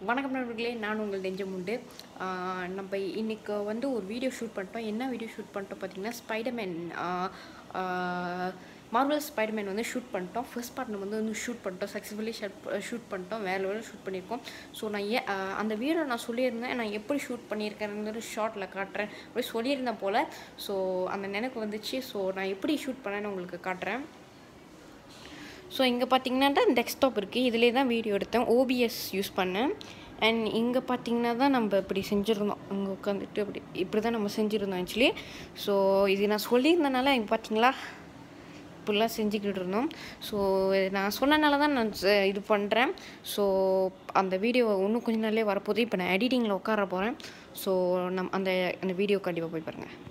வணக்கம் நண்பர்களே நான் உங்கள் நெஞ்சமுண்டு ஆஹ் நம்ம இன்னைக்கு வந்து ஒரு வீடியோ ஷூட் பண்ணிட்டோம் என்ன வீடியோ ஷூட் பண்ணிட்டோம் பார்த்தீங்கன்னா ஸ்பைடர்மேன் மார்வல் ஸ்பைடர்மேன் வந்து ஷூட் பண்ணிட்டோம் ஃபர்ஸ்ட் பார்ட் நம்ம வந்து வந்து ஷூட் பண்ணிட்டோம் சக்ஸஸ்ஃபுல்லி ஷூட் பண்ணிட்டோம் வேறு வேலை ஷூட் பண்ணியிருக்கோம் ஸோ நான் ஏ ஆஹ் அந்த வீடியோ நான் சொல்லியிருந்தேன் நான் எப்படி ஷூட் பண்ணியிருக்கேன்னு ஷார்ட்டில் காட்டுறேன் அப்படி சொல்லியிருந்தேன் போல் ஸோ அந்த நினைப்பு வந்துச்சு ஸோ நான் எப்படி ஷூட் பண்ணேன்னு உங்களுக்கு காட்டுறேன் ஸோ இங்கே பார்த்தீங்கன்னா டெஸ்க்டாப் இருக்குது இதிலே தான் வீடியோ எடுத்தேன் ஓபிஎஸ் யூஸ் பண்ணேன் அண்ட் இங்கே பார்த்தீங்கன்னா தான் நம்ம இப்படி செஞ்சுருந்தோம் அங்கே உட்காந்துட்டு அப்படி இப்படி தான் நம்ம செஞ்சுருந்தோம் ஆக்சுவலி ஸோ இது நான் சொல்லியிருந்தனால இங்கே பார்த்தீங்களா இப்படிலாம் செஞ்சுக்கிட்டு இருந்தோம் ஸோ நான் சொன்னனால தான் நான் ச- இது பண்ணுறேன் ஸோ அந்த வீடியோ இன்னும் கொஞ்ச நாள்லேயே வரப்போகுது இப்போ நான் எடிட்டிங்கில் உட்கார போகிறேன் ஸோ நம் அந்த அந்த வீடியோ கண்டிப்பாக போய் பாருங்கள்